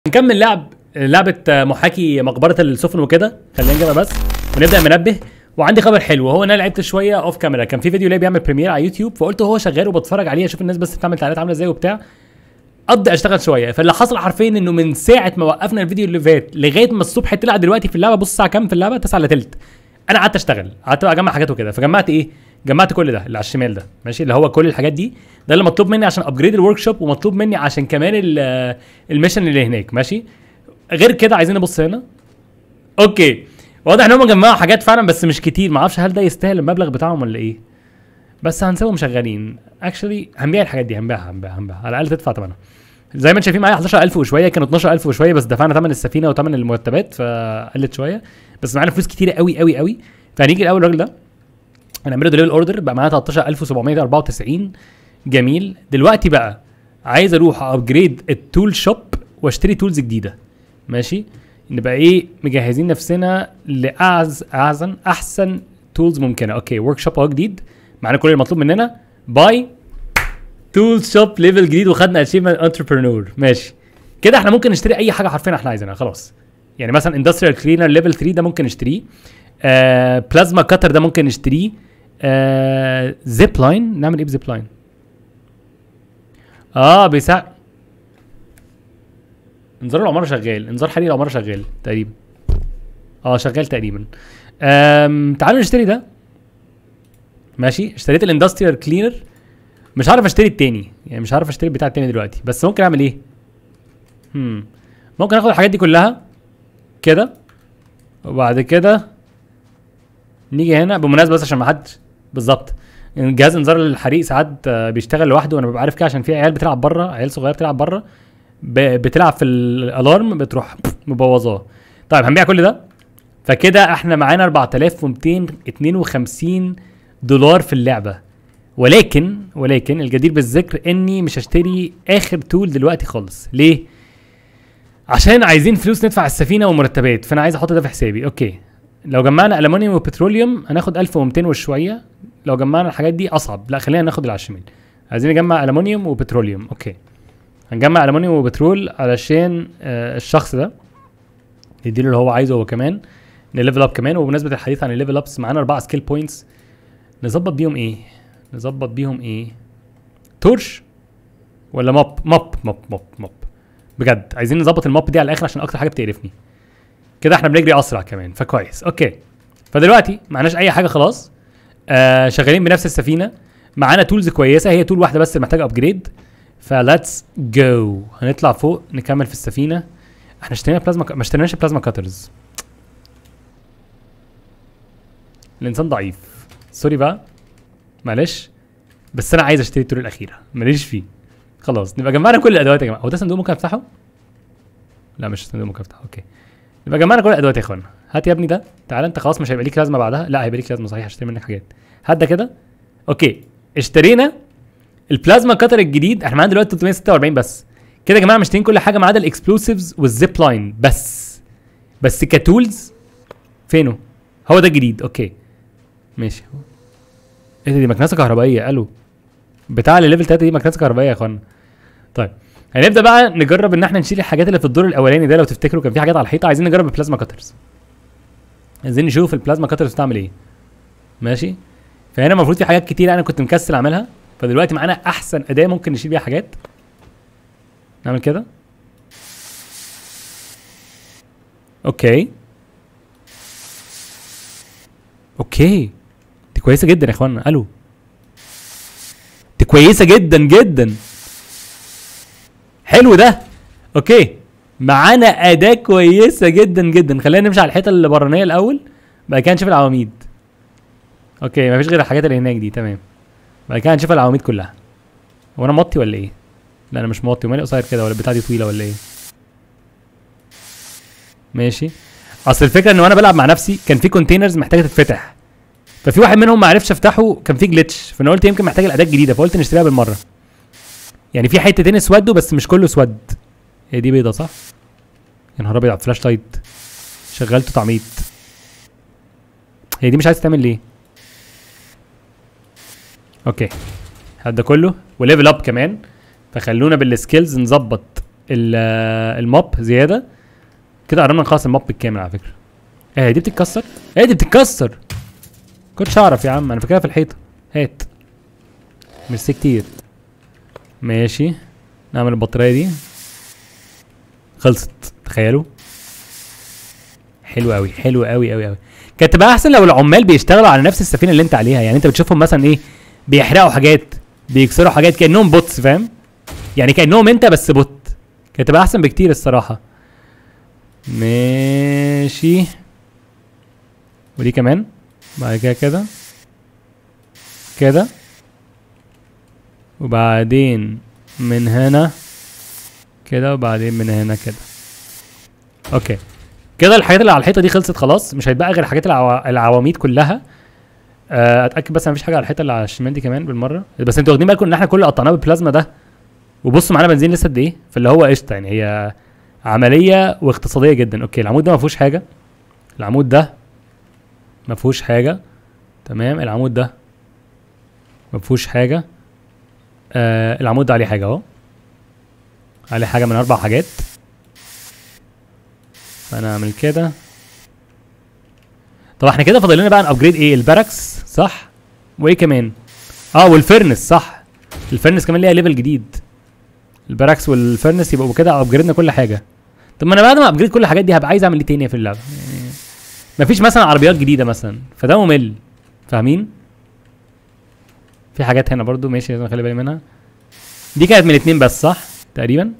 نكمل لعب لعبة محاكي مقبرة السفن وكده خلينا نجيبها بس ونبدأ منبه وعندي خبر حلو وهو ان انا لعبت شويه اوف كاميرا كان في فيديو ليه بيعمل بريمير على يوتيوب فقلت هو شغال وبتفرج عليه اشوف الناس بس بتعمل تعليقات عامله ازاي وبتاع ابدا اشتغل شويه فاللي حصل حرفيا انه من ساعه ما وقفنا الفيديو اللي فات لغايه ما الصبح طلع دلوقتي في اللعبه بص الساعه كام في اللعبه 9 الا تلت انا قعدت اشتغل قعدت بقى اجمع حاجات وكده فجمعت ايه جمعت كل ده اللي على الشمال ده ماشي اللي هو كل الحاجات دي ده اللي مطلوب مني عشان ابجريد الورك شوب ومطلوب مني عشان كمان ال- الميشن اللي هناك ماشي غير كده عايزين نبص هنا اوكي واضح ان هم جمعوا حاجات فعلا بس مش كتير ما اعرفش هل ده يستاهل المبلغ بتاعهم ولا ايه بس هنسيبهم شغالين اكشلي هنبيع الحاجات دي هنبيعها هنبيعها هنبيعها على الاقل تدفع ثمنها زي ما انتم شايفين معايا 11000 وشويه كانوا 12000 وشويه بس دفعنا ثمن السفينه وثمن المرتبات فقلت شويه بس معانا فلوس كتيره قوي قوي قوي فهنيجي الاول الراجل ده هنعمله ديليفري اوردر بقى معانا 13794 جميل دلوقتي بقى عايز اروح ابجريد التول شوب واشتري تولز جديده ماشي نبقى ايه مجهزين نفسنا لاعز اعزن احسن تولز ممكنه اوكي ورك شوب اهو جديد معانا كل المطلوب مننا باي تول شوب ليفل جديد وخدنا اتشيفمنت انتربرنور ماشي كده احنا ممكن نشتري اي حاجه حرفيا احنا عايزينها خلاص يعني مثلا اندستريال كلينر ليفل 3 ده ممكن نشتريه آه بلازما كاتر ده ممكن نشتريه آه زيب لاين نعمل ايه بزيب لاين اه بيساعد انذار العماره شغال انذار حريق العماره شغال تقريبا اه شغال تقريبا أم... تعالوا نشتري ده ماشي اشتريت الاندستريال كلينر مش عارف اشتري التاني يعني مش عارف اشتري البتاع التاني دلوقتي بس ممكن اعمل ايه هم. ممكن اخد الحاجات دي كلها كده وبعد كده نيجي هنا بالمناسبه بس عشان ما حدش بالظبط يعني جهاز انذار الحريق ساعات آه، بيشتغل لوحده وانا ببقى عارف كده عشان في عيال بتلعب بره عيال صغيره بتلعب بره ب- بتلعب في الالارم بتروح مبوظاه طيب هنبيع كل ده فكده احنا معانا 4252 دولار في اللعبه ولكن ولكن الجدير بالذكر اني مش هشتري اخر تول دلوقتي خالص ليه عشان عايزين فلوس ندفع السفينه ومرتبات فانا عايز احط ده في حسابي اوكي لو جمعنا المونيوم وبتروليوم هناخد 1200 وشويه لو جمعنا الحاجات دي اصعب لا خلينا ناخد اللي على الشمال عايزين نجمع المونيوم وبتروليوم اوكي هنجمع المونيوم وبترول علشان آه الشخص ده نديله اللي هو عايزه هو كمان نليفل اب كمان وبمناسبه الحديث عن الليفل ابس معانا اربعه سكيل بوينتس نظبط بيهم ايه نظبط بيهم ايه تورش ولا ماب ماب ماب ماب ماب بجد عايزين نظبط الماب دي على الاخر عشان اكتر حاجه بتقرفني كده احنا بنجري اسرع كمان فكويس اوكي فدلوقتي معناش اي حاجه خلاص آه شغالين بنفس السفينه معانا تولز كويسه هي تول واحده بس اللي محتاجه ابجريد فليتس جو هنطلع فوق نكمل في السفينه احنا اشترينا بلازما ك... ما اشتريناش بلازما كاترز الانسان ضعيف سوري بقى معلش بس انا عايز اشتري التور الاخيره ماليش فيه خلاص نبقى جمعنا كل الادوات يا جماعه هو ده صندوق ممكن افتحه لا مش صندوق ممكن افتحه اوكي نبقى جمعنا كل الادوات يا اخوانا هات يا ابني ده تعالى انت خلاص مش هيبقى ليك لازمه بعدها لا هيبقى ليك لازمه صحيح هشتري منك حاجات هات ده كده اوكي اشترينا البلازما كاتر الجديد احنا معانا دلوقتي 346 بس كده يا جماعه مشترين كل حاجه ما عدا الاكسبلوسيفز والزيب لاين بس بس كتولز فينه هو ده الجديد اوكي ماشي ايه ده دي مكنسه كهربائيه الو بتاع الليفل 3 دي مكنسه كهربائيه يا اخوانا طيب هنبدا بقى نجرب ان احنا نشيل الحاجات اللي في الدور الاولاني ده لو تفتكروا كان في حاجات على الحيطه عايزين نجرب البلازما كاترز عايزين نشوف البلازما كاترز بتعمل ايه ماشي فهنا المفروض في حاجات كتير انا كنت مكسل اعملها فدلوقتي معانا احسن اداه ممكن نشيل بيها حاجات نعمل كده اوكي اوكي دي كويسه جدا يا اخوانا الو دي كويسه جدا جدا حلو ده اوكي معانا اداه كويسه جدا جدا خلينا نمشي على الحيطه اللي برانيه الاول بعد كده نشوف العواميد اوكي مفيش غير الحاجات اللي هناك دي تمام بعد كده هنشوف العواميد كلها هو انا موطي ولا ايه لا انا مش موطي ومالي قصير كده ولا البتاعه دي طويله ولا ايه ماشي اصل الفكره ان وانا بلعب مع نفسي كان في كونتينرز محتاجه تتفتح ففي واحد منهم ما عرفش افتحه كان في جلitch فانا قلت يمكن محتاج الاداه الجديده فقلت نشتريها بالمره يعني في حتتين اسودوا بس مش كله اسود هي دي بيضه صح يا نهار ابيض على الفلاش لايت شغلته تعميط هي دي مش عايز تعمل ليه اوكي هات ده كله وليفل اب كمان فخلونا بالسكيلز نظبط ال- آه، الماب زياده كده قربنا نخلص الماب بالكامل على فكره ايه دي بتتكسر ايه دي بتتكسر كنتش اعرف يا عم انا فاكرها في الحيطه هات ميرسي كتير ماشي نعمل البطاريه دي خلصت تخيلوا حلو قوي حلو قوي قوي قوي كانت تبقى احسن لو العمال بيشتغلوا على نفس السفينه اللي انت عليها يعني انت بتشوفهم مثلا ايه بيحرقوا حاجات بيكسروا حاجات كانهم بوتس فاهم يعني كانهم انت بس بوت كانت تبقى احسن بكتير الصراحه ماشي ودي كمان بعد كده كده كده وبعدين من هنا كده وبعدين من هنا كده اوكي كده الحاجات اللي على الحيطه دي خلصت خلاص مش هيتبقى غير حاجات العوا... العواميد كلها آه، اتاكد بس مفيش حاجه على الحيطه اللي على الشمال دي كمان بالمره بس انتوا واخدين بالكم ان احنا كل اللي قطعناه بالبلازما ده وبصوا معانا بنزين لسه قد ايه فاللي هو قشطه يعني هي عمليه واقتصاديه جدا اوكي العمود ده ما فيهوش حاجه العمود ده ما فيهوش حاجه تمام العمود ده ما فيهوش حاجه آه العمود ده عليه حاجه اهو عليه حاجه من اربع حاجات فانا اعمل كده طب احنا كده فاضل لنا بقى ابجريد ايه الباركس صح وايه كمان اه والفرنس صح الفرنس كمان ليها ليفل جديد الباركس والفرنس يبقوا كده ابجريدنا كل حاجه طب ما انا بعد ما ابجريد كل الحاجات دي هبقى عايز اعمل ايه تاني في اللعبه يعني مفيش مثلا عربيات جديده مثلا فده ممل فاهمين في حاجات هنا برضو ماشي لازم اخلي بالي منها دي كانت من اتنين بس صح تقريبا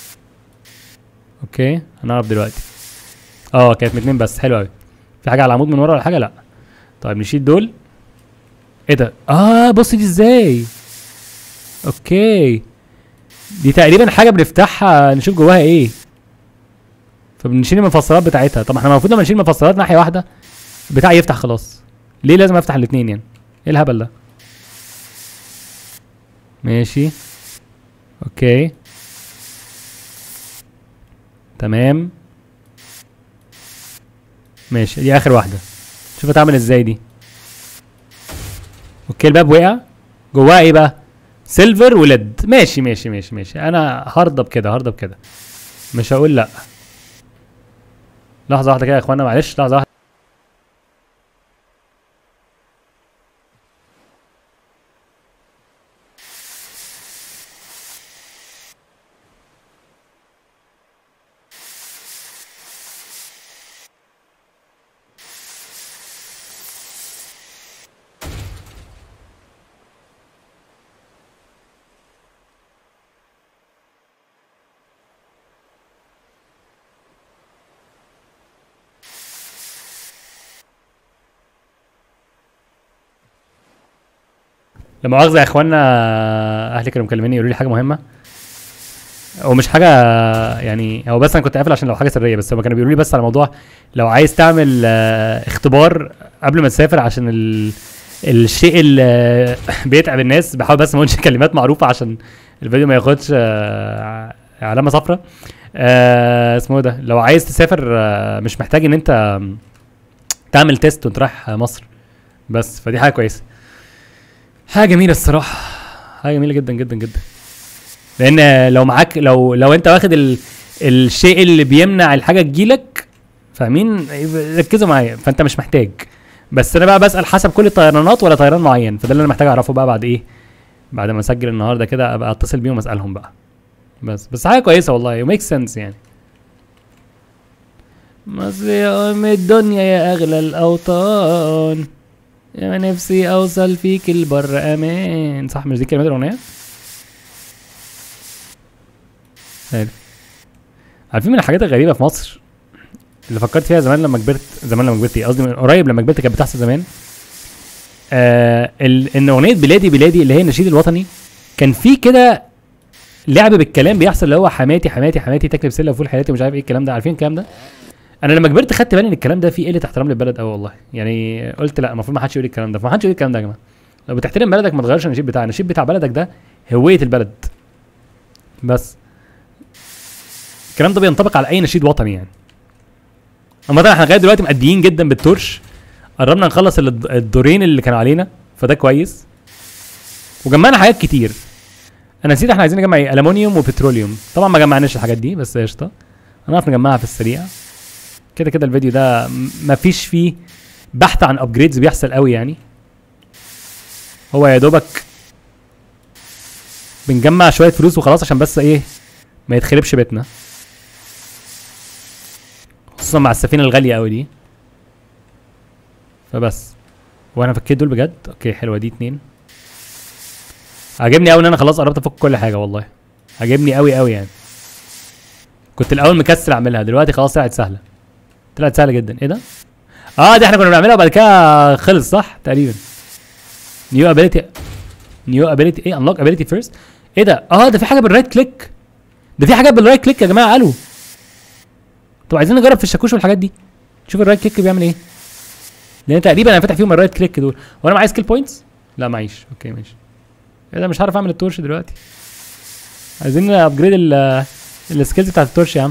اوكي هنعرف دلوقتي اه كانت من اتنين بس حلو قوي في حاجه على العمود من ورا ولا حاجه لا طيب نشيل دول ايه ده اه بص دي ازاي اوكي دي تقريبا حاجه بنفتحها نشوف جواها ايه فبنشيل المفصلات بتاعتها طب احنا المفروض لما نشيل المفصلات ناحيه واحده بتاع يفتح خلاص ليه لازم افتح الاثنين يعني ايه الهبل ده ماشي اوكي تمام ماشي دي اخر واحده شوف هتعمل ازاي دي اوكي الباب وقع جواه ايه بقى سيلفر وليد ماشي ماشي ماشي ماشي انا هرضى بكده هرضى بكده مش هقول لا لحظه واحده كده يا اخوانا معلش لحظه واحده لا مؤاخذة يا اخوانا اهلي كانوا مكلميني يقولوا لي حاجة مهمة هو مش حاجة يعني هو بس انا كنت قافل عشان لو حاجة سرية بس هم كانوا بيقولوا لي بس على موضوع لو عايز تعمل آه، اختبار قبل ما تسافر عشان ال... الشيء اللي بيتعب الناس بحاول بس ما اقولش كلمات معروفة عشان الفيديو ما ياخدش آه، علامة صفراء آه، اسمه إيه ده لو عايز تسافر آه، مش محتاج ان انت تعمل تيست وانت رايح مصر بس فدي حاجة كويسة حاجه جميله الصراحه حاجه جميله جدا جدا جدا لان لو معاك لو لو انت واخد ال الشيء اللي بيمنع الحاجه تجيلك فاهمين ركزوا معايا فانت مش محتاج بس انا بقى بسال حسب كل الطيرانات ولا طيران معين فده اللي انا محتاج اعرفه بقى بعد ايه بعد ما اسجل النهارده كده ابقى اتصل بيهم اسالهم بقى بس بس حاجه كويسه والله وميك سنس يعني مصر يا ام الدنيا يا اغلى الاوطان يا نفسي اوصل فيك البر امان صح مش دي كلمات الاغنيه عارف عارفين من الحاجات الغريبه في مصر اللي فكرت فيها زمان لما كبرت زمان لما كبرت إيه؟ قصدي من قريب لما كبرت كانت بتحصل زمان آه ال... ان اغنيه بلادي بلادي اللي هي النشيد الوطني كان في كده لعب بالكلام بيحصل اللي هو حماتي حماتي حماتي تاكل بسله وفول حياتي ومش عارف ايه الكلام ده عارفين الكلام ده انا لما كبرت خدت بالي ان الكلام ده فيه قله احترام للبلد قوي والله يعني قلت لا المفروض ما حدش يقول الكلام ده ما حدش يقول الكلام ده يا جماعه لو بتحترم بلدك ما تغيرش النشيد بتاعك النشيد بتاع بلدك ده هويه البلد بس الكلام ده بينطبق على اي نشيد وطني يعني اما احنا لغايه دلوقتي مأديين جدا بالتورش قربنا نخلص الد- الدورين اللي كانوا علينا فده كويس وجمعنا حاجات كتير انا نسيت احنا عايزين نجمع ايه المونيوم وبتروليوم طبعا ما جمعناش الحاجات دي بس قشطه هنعرف نجمعها في السريع كده كده الفيديو ده م- مفيش فيه بحث عن ابجريدز بيحصل قوي يعني هو يا دوبك بنجمع شويه فلوس وخلاص عشان بس ايه ما يتخربش بيتنا خصوصا مع السفينه الغاليه قوي دي فبس وانا فكيت دول بجد اوكي حلوه دي اتنين عاجبني قوي ان انا خلاص قربت افك كل حاجه والله عاجبني قوي قوي يعني كنت الاول مكسل اعملها دلوقتي خلاص طلعت سهله طلعت سهله جدا ايه ده اه دي احنا كنا بنعملها وبعد كده خلص صح تقريبا نيو ابيليتي نيو ابيليتي ايه انلوك ابيليتي فيرست ايه ده اه ده في حاجه بالرايت كليك ده في حاجه بالرايت كليك يا جماعه قالوا طب عايزين نجرب في الشاكوش والحاجات دي شوف الرايت كليك بيعمل ايه لان تقريبا انا فاتح فيهم الرايت كليك دول وانا معايا سكيل بوينتس لا معيش اوكي ماشي ايه ده مش هعرف اعمل التورش دلوقتي عايزين ابجريد السكيلز بتاعت التورش يا عم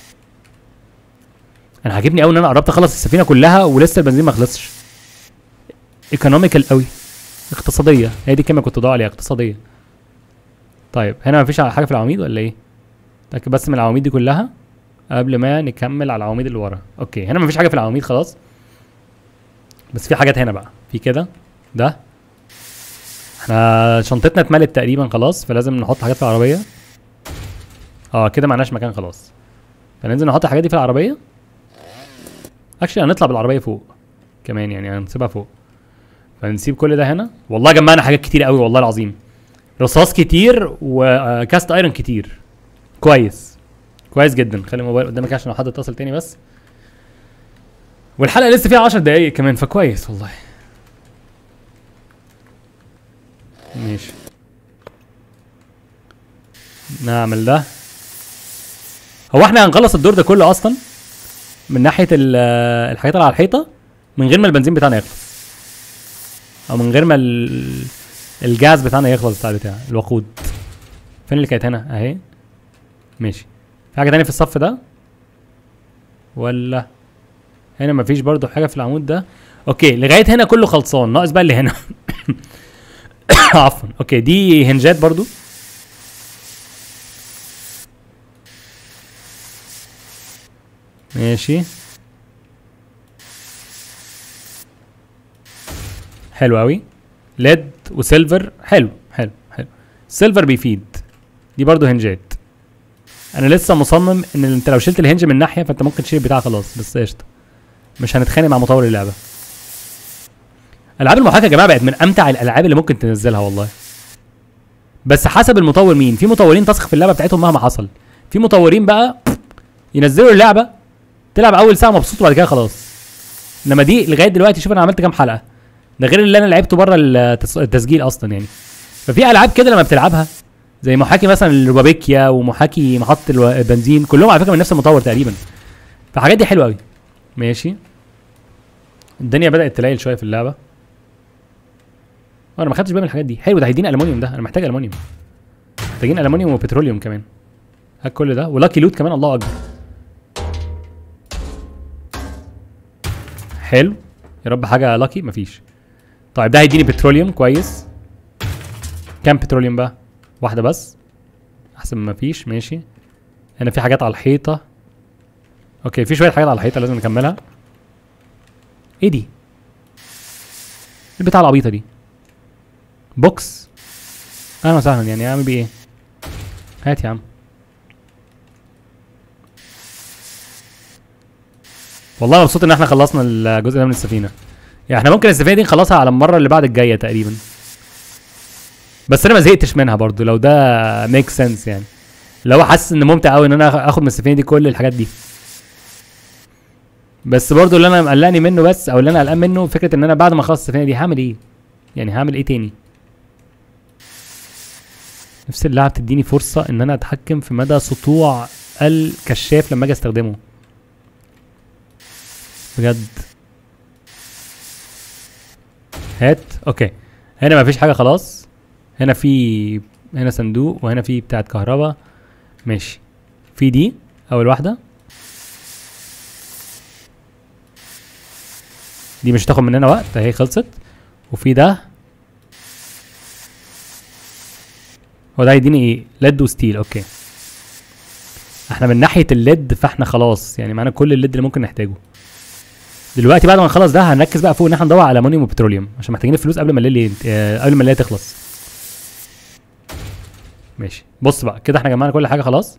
انا عاجبني قوي ان انا قربت اخلص السفينه كلها ولسه البنزين ما خلصش ايكونوميكال قوي اقتصاديه هي دي الكلمه كنت بدور عليها اقتصاديه طيب هنا مفيش حاجه في العواميد ولا ايه اتاكد بس من العواميد دي كلها قبل ما نكمل على العواميد اللي ورا اوكي هنا مفيش حاجه في العواميد خلاص بس في حاجات هنا بقى في كده ده احنا شنطتنا اتملت تقريبا خلاص فلازم نحط حاجات في العربيه اه كده معناش مكان خلاص فننزل نحط الحاجات دي في العربيه اكشلي هنطلع بالعربيه فوق كمان يعني هنسيبها فوق فنسيب كل ده هنا والله جمعنا حاجات كتير قوي والله العظيم رصاص كتير وكاست ايرون كتير كويس كويس جدا خلي الموبايل قدامك عشان لو حد اتصل تاني بس والحلقه لسه فيها 10 دقايق كمان فكويس والله ماشي نعمل ده هو احنا هنخلص الدور ده كله اصلا من ناحيه ال- الحاجات اللي على الحيطه من غير ما البنزين بتاعنا يخلص او من غير ما ال- الجاز بتاعنا يخلص بتاع بتاع الوقود فين اللي كانت هنا اهي ماشي في حاجه تانية في الصف ده ولا هنا مفيش برضو حاجه في العمود ده اوكي لغايه هنا كله خلصان ناقص بقى اللي هنا عفوا اوكي دي هنجات برضو ماشي حلو قوي ليد وسيلفر حلو حلو حلو سيلفر بيفيد دي برضو هنجات انا لسه مصمم ان انت لو شلت الهنج من ناحيه فانت ممكن تشيل بتاع خلاص بس قشطه مش هنتخانق مع مطور اللعبه العاب المحاكاه يا جماعه بقت من امتع الالعاب اللي ممكن تنزلها والله بس حسب المطور مين في مطورين تسخ في اللعبه بتاعتهم مهما حصل في مطورين بقى ينزلوا اللعبه تلعب اول ساعه مبسوط وبعد كده خلاص انما دي لغايه دلوقتي شوف انا عملت كام حلقه ده غير اللي انا لعبته بره التس- التسجيل اصلا يعني ففي العاب كده لما بتلعبها زي محاكي مثلا الروبابيكيا ومحاكي محطه الو- البنزين كلهم على فكره من نفس المطور تقريبا فالحاجات دي حلوه قوي ماشي الدنيا بدات تليل شويه في اللعبه آه، انا ما خدتش بالي من الحاجات دي حلو ده هيديني المونيوم ده انا محتاج المونيوم محتاجين المونيوم وبتروليوم كمان هات كل ده ولاكي لوت كمان الله اكبر حلو يا رب حاجه لاكي مفيش طيب ده هيديني بتروليوم كويس كام بتروليوم بقى واحده بس احسن ما مفيش ماشي هنا في حاجات على الحيطه اوكي في شويه حاجات على الحيطه لازم نكملها ايه دي البتاع العبيطه دي بوكس اهلا وسهلا يعني اعمل بيه ايه هات يا عم والله مبسوط ان احنا خلصنا الجزء ده من السفينه يعني احنا ممكن السفينه دي نخلصها على المره اللي بعد الجايه تقريبا بس انا ما زهقتش منها برضو لو ده ميك سنس يعني لو حاسس ان ممتع قوي ان انا اخد من السفينه دي كل الحاجات دي بس برضو اللي انا مقلقني منه بس او اللي انا قلقان منه فكره ان انا بعد ما اخلص السفينه دي هعمل ايه يعني هعمل ايه تاني نفس اللعبه بتديني فرصه ان انا اتحكم في مدى سطوع الكشاف لما اجي استخدمه بجد هات اوكي هنا مفيش حاجه خلاص هنا في هنا صندوق وهنا في بتاعه كهرباء ماشي في دي اول واحده دي مش هتاخد مننا وقت اهي خلصت وفي ده هو ده هيديني ايه ليد وستيل اوكي احنا من ناحيه الليد فاحنا خلاص يعني معانا كل الليد اللي ممكن نحتاجه دلوقتي بعد ما نخلص ده هنركز بقى فوق ان احنا ندور على امونيوم وبتروليوم عشان محتاجين الفلوس قبل ما الليل ينت... آه، قبل ما الليل تخلص ماشي بص بقى كده احنا جمعنا كل حاجه خلاص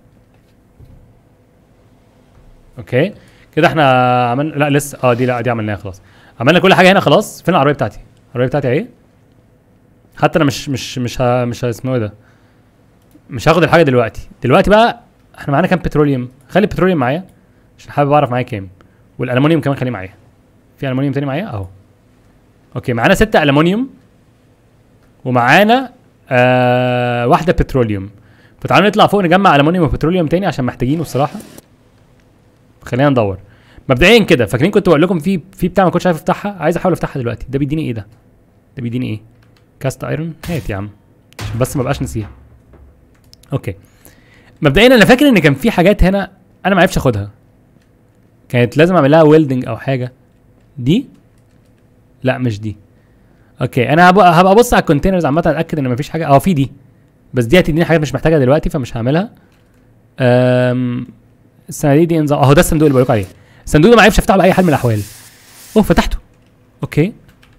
اوكي كده احنا عملنا لا لسه اه دي لا دي عملناها خلاص عملنا كل حاجه هنا خلاص فين العربيه بتاعتي العربيه بتاعتي اهي حتى انا مش مش مش ها مش ها- اسمه ايه ده مش هاخد الحاجه دلوقتي دلوقتي بقى احنا معانا كام بتروليوم خلي البتروليوم معايا عشان حابب اعرف معايا كام والالومنيوم كمان خليه معايا في المونيوم تاني معايا اهو اوكي معانا ستة المونيوم ومعانا آه واحدة بتروليوم فتعالوا نطلع فوق نجمع المونيوم وبتروليوم تاني عشان محتاجينه الصراحة خلينا ندور مبدئيا كده فاكرين كنت بقول لكم في في بتاع ما كنتش عارف افتحها عايز احاول افتحها دلوقتي ده بيديني ايه ده ده بيديني ايه كاست ايرون هات يا عم عشان بس ما بقاش نسيها اوكي مبدئيا انا فاكر ان كان في حاجات هنا انا ما عرفتش اخدها كانت لازم اعمل لها ويلدنج او حاجه دي لا مش دي اوكي انا هبقى هبقى ابص على الكونتينرز عامه اتاكد ان مفيش حاجه اه في دي بس دي هتديني حاجات مش محتاجها دلوقتي فمش هعملها امم الصناديق دي نظام اهو ده الصندوق اللي بقولك عليه الصندوق ده ما عرفش افتحه باي حال من الاحوال اوه فتحته اوكي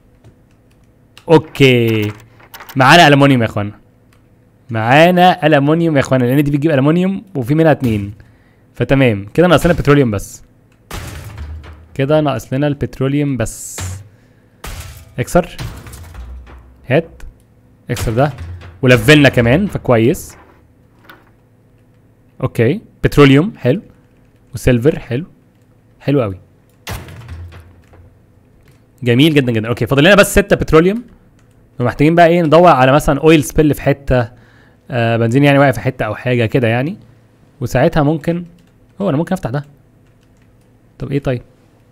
اوكي معانا المونيوم يا اخوانا معانا المونيوم يا اخوانا لان دي بتجيب المونيوم وفي منها اتنين فتمام كده ناقص لنا بتروليوم بس كده ناقص لنا البتروليوم بس اكسر هات اكسر ده ولفلنا كمان فكويس اوكي بتروليوم حلو وسيلفر حلو حلو قوي جميل جدا جدا اوكي فاضل لنا بس ستة بتروليوم ومحتاجين بقى ايه ندور على مثلا اويل سبيل في حته آه بنزين يعني واقع في حته او حاجه كده يعني وساعتها ممكن هو انا ممكن افتح ده طب ايه طيب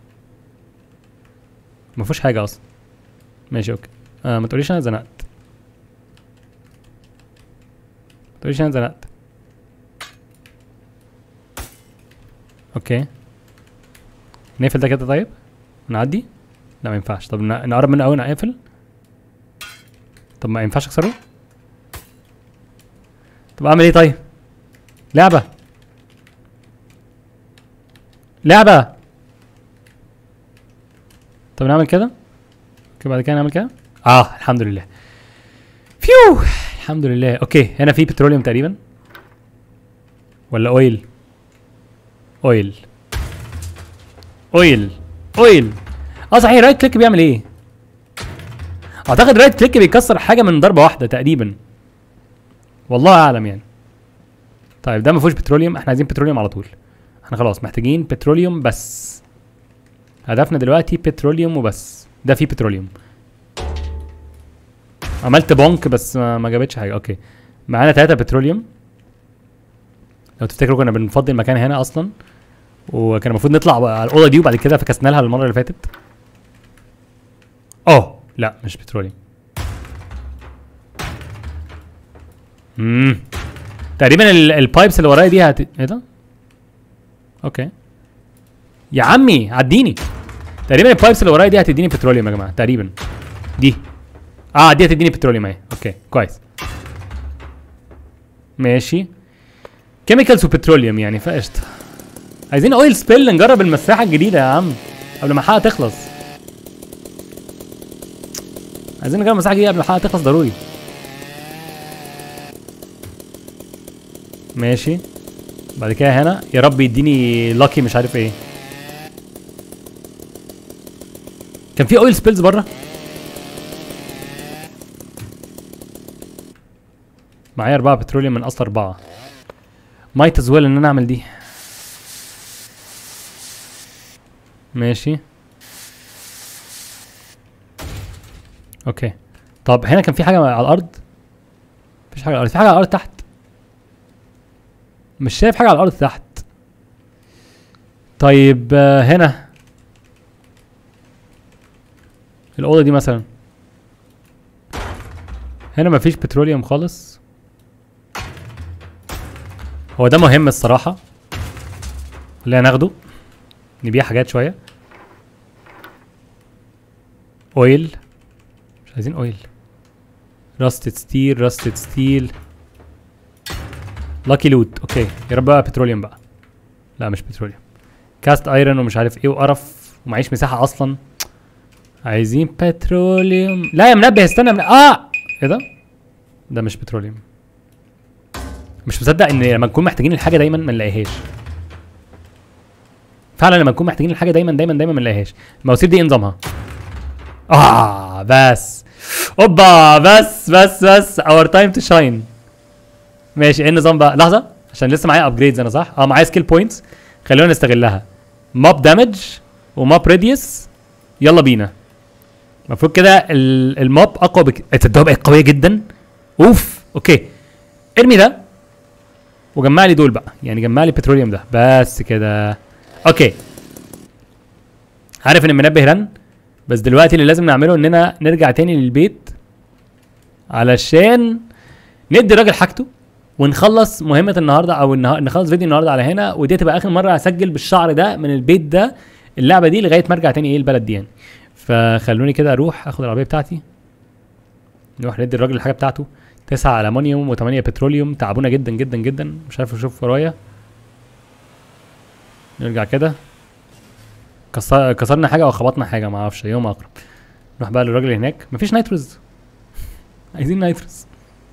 ما فيهوش حاجه اصلا ماشي اوكي آه ما تقوليش انا زنقت ما تقوليش انا زنقت اوكي نقفل ده كده طيب نعدي لا ما ينفعش طب ن- نقرب منه قوي نقفل طب ما ينفعش اكسره طب اعمل ايه طيب لعبه لعبه طب نعمل كده اوكي بعد كده نعمل كده اه الحمد لله فيو الحمد لله اوكي هنا في بتروليوم تقريبا ولا اويل اويل اويل اويل اه صحيح رايت كليك بيعمل ايه اعتقد رايت كليك بيكسر حاجه من ضربه واحده تقريبا والله اعلم يعني طيب ده ما فيهوش بتروليوم احنا عايزين بتروليوم على طول احنا خلاص محتاجين بتروليوم بس هدفنا دلوقتي بتروليوم وبس ده فيه بتروليوم عملت بونك بس ما, ما جابتش حاجه اوكي معانا ثلاثة بتروليوم لو تفتكروا كنا بنفضي المكان هنا اصلا وكان المفروض نطلع على الاوضه دي وبعد كده فكسنا لها المره اللي فاتت اه لا مش بتروليوم امم تقريبا ال- البايبس اللي ورايا دي هت ايه ده اوكي يا عمي عديني تقريبا البايبس اللي ورايا دي هتديني بتروليوم يا جماعه تقريبا دي اه دي هتديني بتروليوم اهي اوكي كويس ماشي كيميكالز وبتروليوم يعني فقشطه عايزين اويل سبيل نجرب المساحه الجديده يا عم قبل ما الحلقه تخلص عايزين نجرب المساحه الجديده قبل ما الحلقه تخلص ضروري ماشي بعد كده هنا يا رب يديني لاكي مش عارف ايه كان في اويل سبيلز بره معايا أربعة بتروليوم من أصل أربعة مايت از ويل إن أنا أعمل دي ماشي أوكي طب هنا كان في حاجة على الأرض مفيش حاجة على الأرض في حاجة على الأرض تحت مش شايف حاجة على الأرض تحت طيب آه، هنا الأوضة دي مثلا هنا مفيش بتروليوم خالص هو ده مهم الصراحة خلينا ناخده نبيع حاجات شوية اويل مش عايزين اويل راستد ستيل راستد ستيل لاكي لوت اوكي يا رب بقى بتروليوم بقى لا مش بتروليوم كاست ايرون ومش عارف ايه وقرف ومعيش مساحه اصلا عايزين بتروليوم لا يا منبه استنى من... اه ايه ده ده مش بتروليوم مش مصدق ان لما نكون محتاجين الحاجه دايما ما نلاقيهاش فعلا لما نكون محتاجين الحاجه دايما دايما دايما ما نلاقيهاش المواسير دي ايه نظامها اه بس اوبا بس بس بس اور تايم تو شاين ماشي ايه النظام بقى لحظه عشان لسه معايا ابجريدز انا صح اه معايا سكيل بوينتس خلونا نستغلها ماب دامج وماب راديوس يلا بينا المفروض كده ال- الماب اقوى بك تصدقوا بقت قويه جدا اوف اوكي ارمي ده وجمع لي دول بقى يعني جمع لي البتروليوم ده بس كده اوكي عارف ان المنبه رن بس دلوقتي اللي لازم نعمله اننا نرجع تاني للبيت علشان ندي الراجل حاجته ونخلص مهمة النهاردة او النها... نخلص فيديو النهاردة على هنا ودي تبقى اخر مرة هسجل بالشعر ده من البيت ده اللعبة دي لغاية ما ارجع تاني ايه البلد دي يعني فخلوني كده اروح اخد العربية بتاعتي نروح ندي الراجل الحاجة بتاعته تسعة ألمونيوم وثمانية بتروليوم تعبونا جدا جدا جدا مش عارف اشوف ورايا نرجع كده كسر... كسرنا حاجة او خبطنا حاجة ما اعرفش يوم اقرب نروح بقى للراجل اللي هناك مفيش نايتروز عايزين نايتروز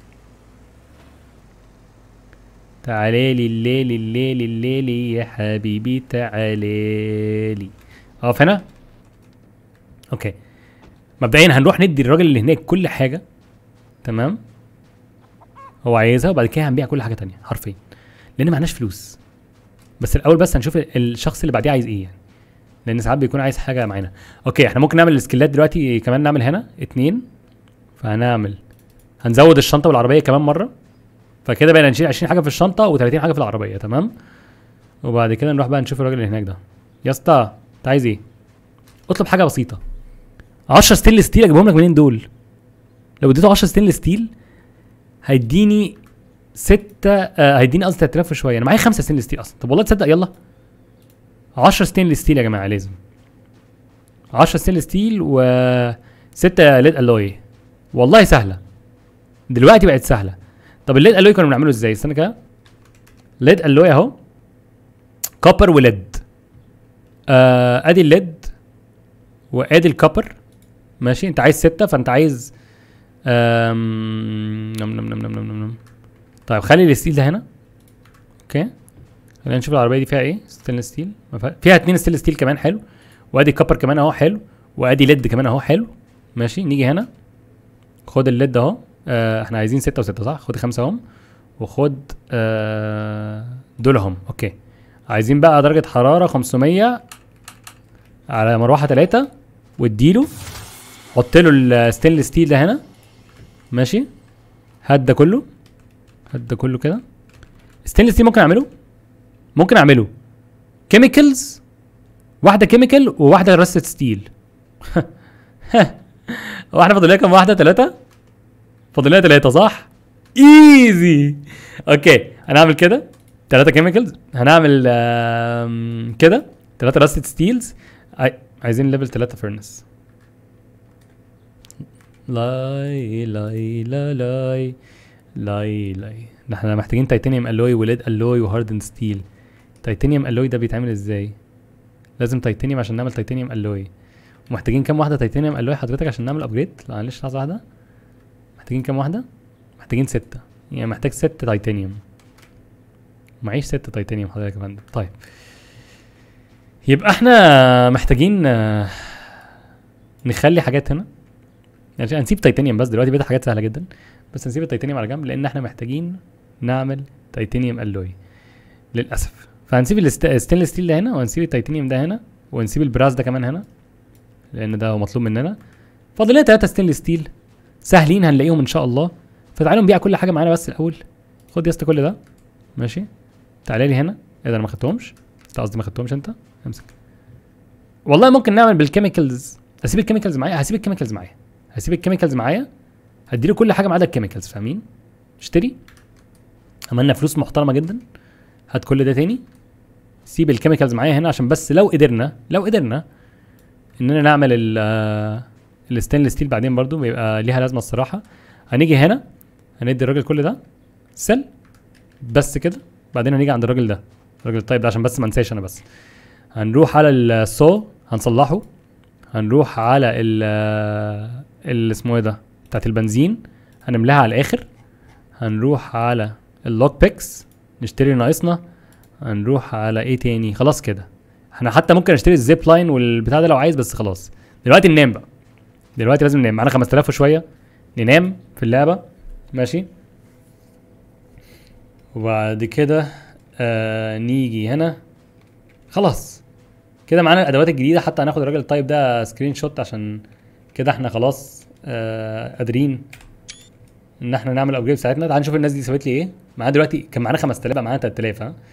تعالي لي الليل الليل الليل يا حبيبي تعالي لي اقف هنا اوكي مبدئيا هنروح ندي الراجل اللي هناك كل حاجه تمام هو عايزها وبعد كده هنبيع كل حاجه تانية حرفيا لان معناش فلوس بس الاول بس هنشوف ال- الشخص اللي بعديه عايز ايه يعني لان ساعات بيكون عايز حاجه معانا اوكي احنا ممكن نعمل السكيلات دلوقتي كمان نعمل هنا اتنين فهنعمل هنزود الشنطه والعربيه كمان مره فكده بقينا نشيل 20 حاجه في الشنطه و30 حاجه في العربيه تمام وبعد كده نروح بقى نشوف الراجل اللي هناك ده يا اسطى انت عايز ايه اطلب حاجه بسيطه 10 ستيل ستيل اجيبهم لك منين دول لو اديته 10 ستيل ستيل هيديني 6 آه هيديني قصدي 3000 وشويه انا معايا 5 ستيل ستيل اصلا طب والله تصدق يلا 10 ستيل ستيل يا جماعه لازم 10 ستيل ستيل و 6 ليد الوي والله سهله دلوقتي بقت سهله طب الليد الوي كنا بنعمله ازاي استنى كده ليد الوي اهو كوبر وليد آه ادي الليد وادي الكوبر ماشي انت عايز ستة فانت عايز آم، نم نم نم نم نم نم نم. طيب خلي الستيل ده هنا اوكي خلينا نشوف العربيه دي فيها ايه ستيل ستيل ما فيها- فيها اتنين ستيل ستيل كمان حلو وادي الكوبر كمان اهو حلو وادي ليد كمان اهو حلو ماشي نيجي هنا خد الليد اهو آه احنا عايزين ستة وستة صح خد خمسة اهم وخد آه دول اهم اوكي عايزين بقى درجة حرارة 500 على مروحة تلاتة واديله حط له الستينلس ستيل ده هنا ماشي هات ده كله هات ده كله كده ستينلس ستيل ممكن اعمله ممكن اعمله كيميكالز واحدة كيميكال وواحدة رستة ستيل واحدة فاضل لها كام واحدة تلاتة فاضل لها تلاتة صح ايزي اوكي هنعمل كده تلاتة كيميكالز هنعمل آم، كده تلاتة راستد ستيلز عايزين ليفل تلاتة فيرنس لاي لاي لا لاي لاي لاي ده احنا محتاجين تيتانيوم الوي وليد الوي وهاردن ستيل تيتانيوم الوي ده بيتعمل ازاي لازم تيتانيوم عشان نعمل تيتانيوم الوي ومحتاجين كام واحده تيتانيوم الوي حضرتك عشان نعمل ابجريد لا معلش لحظه واحده محتاجين كام واحده محتاجين ستة يعني محتاج ستة تيتانيوم معيش ستة تيتانيوم حضرتك يا فندم طيب يبقى احنا محتاجين آه، نخلي حاجات هنا يعني هنسيب تيتانيوم بس دلوقتي بقت حاجات سهله جدا بس نسيب التيتانيوم على جنب لان احنا محتاجين نعمل تيتانيوم الوي للاسف فهنسيب الستينلس ستيل ده هنا وهنسيب التيتانيوم ده هنا ونسيب البراس ده كمان هنا لان ده مطلوب مننا فاضل لنا ثلاثه ستينلس ستيل سهلين هنلاقيهم ان شاء الله فتعالوا نبيع كل حاجه معانا بس الاول خد يا اسطى كل ده ماشي تعالى لي هنا ايه ده انا ما خدتهمش انت قصدي ما خدتهمش انت امسك والله ممكن نعمل بالكيميكالز هسيب الكيميكالز معايا هسيب الكيميكالز معايا هسيب الكيميكالز معايا هديله كل حاجه ما عدا الكيميكالز فاهمين اشتري عملنا فلوس محترمه جدا هات كل ده تاني سيب الكيميكالز معايا هنا عشان بس لو قدرنا لو قدرنا اننا نعمل ال الستينلس ستيل بعدين برضو بيبقى ليها لازمه الصراحه هنيجي هنا هندي الراجل كل ده سل بس كده بعدين هنيجي عند الراجل ده الراجل الطيب ده عشان بس ما انساش انا بس هنروح على السو هنصلحه هنروح على ال ال اسمه ايه ده بتاعت البنزين هنملاها على الاخر هنروح على اللوك بيكس نشتري اللي ناقصنا هنروح على ايه تاني خلاص كده احنا حتى ممكن نشتري الزيب لاين والبتاع ده لو عايز بس خلاص دلوقتي ننام بقى دلوقتي لازم ننام معانا 5000 وشويه ننام في اللعبه ماشي وبعد كده آه نيجي هنا خلاص كده معانا الادوات الجديده حتى هناخد الراجل الطيب ده سكرين شوت عشان كده احنا خلاص آه قادرين ان احنا نعمل الابجريد بتاعتنا تعال نشوف الناس دي سابت لي ايه معانا دلوقتي كان معانا 5000 بقى معانا 3000 ها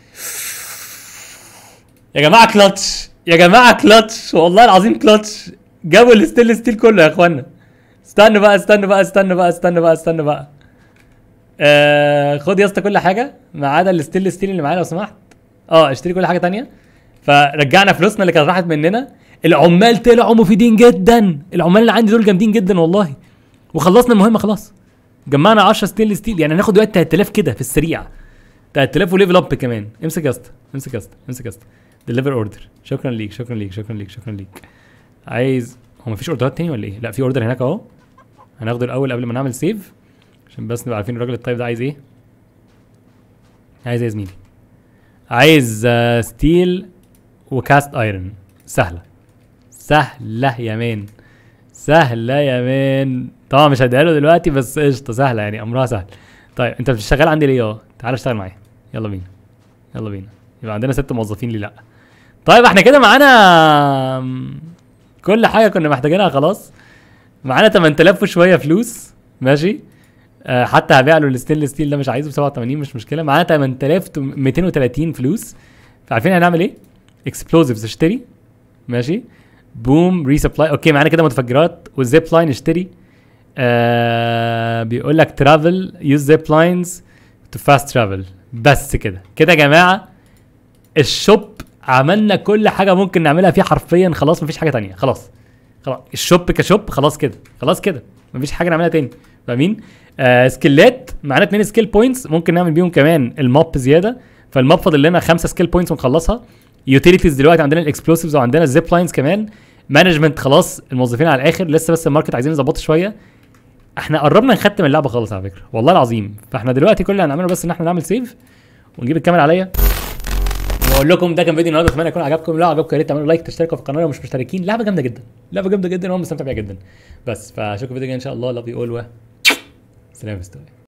يا جماعه كلاتش يا جماعه كلاتش والله العظيم كلاتش جابوا الستيل ستيل كله يا اخوانا استنوا بقى استنوا بقى استنوا بقى استنوا بقى استنوا بقى آه خد يا اسطى كل حاجه ما عدا الستيل ستيل اللي معانا لو سمحت اه اشتري كل حاجه تانية فرجعنا فلوسنا اللي كانت راحت مننا العمال طلعوا مفيدين جدا العمال اللي عندي دول جامدين جدا والله وخلصنا المهمه خلاص جمعنا 10 ستيل ستيل يعني هناخد دلوقتي 3000 كده في السريع 3000 وليفل اب كمان امسك يا اسطى امسك يا اسطى امسك يا اسطى ديليفر اوردر شكرا ليك شكرا ليك شكرا ليك شكرا ليك عايز هو مفيش اوردرات تاني ولا ايه؟ لا في اوردر هناك اهو هناخده الاول قبل ما نعمل سيف عشان بس نبقى عارفين الراجل الطيب ده عايز ايه عايز ايه يا زميلي عايز آه ستيل وكاست ايرون سهله سهله يا مان سهله يا مان طبعا مش هديها له دلوقتي بس قشطه سهله يعني امرها سهل طيب انت مش شغال عندي ليه اه تعال اشتغل معايا يلا بينا يلا بينا يبقى عندنا ست موظفين ليه لا طيب احنا كده معانا كل حاجه كنا محتاجينها خلاص معانا 8000 وشويه فلوس ماشي آه حتى هبيع له الستيل ستيل ده مش عايزه ب 87 مش مشكله معانا 8230 فلوس فعارفين هنعمل ايه؟ اكسبلوزيفز اشتري ماشي بوم ريسبلاي اوكي معانا كده متفجرات والزيب لاين اشتري آه بيقول لك ترافل يوز زيب لاينز تو فاست ترافل بس كده كده يا جماعه الشوب عملنا كل حاجه ممكن نعملها فيه حرفيا خلاص مفيش حاجه تانية خلاص خلاص الشوب كشوب خلاص كده خلاص كده مفيش حاجه نعملها تاني فاهمين آه سكيلات معانا اتنين سكيل بوينتس ممكن نعمل بيهم كمان الماب زياده فالماب فاضل لنا خمسه سكيل بوينتس ونخلصها يوتيليتيز دلوقتي عندنا الاكسبلوسيفز وعندنا الزيب لاينز كمان مانجمنت خلاص الموظفين على الاخر لسه بس الماركت عايزين نظبطه شويه احنا قربنا نختم اللعبه خالص على فكره والله العظيم فاحنا دلوقتي كل اللي هنعمله بس ان احنا نعمل سيف ونجيب الكاميرا عليا واقول لكم ده كان فيديو النهارده اتمنى يكون عجبكم لو عجبكم يا ريت تعملوا لايك تشتركوا في القناه لو مش مشتركين لعبه جامده جدا لعبه جامده جدا وانا مستمتع بيها جدا بس فاشوفكم فيديو جاي ان شاء الله لاف يو اول و سلام يا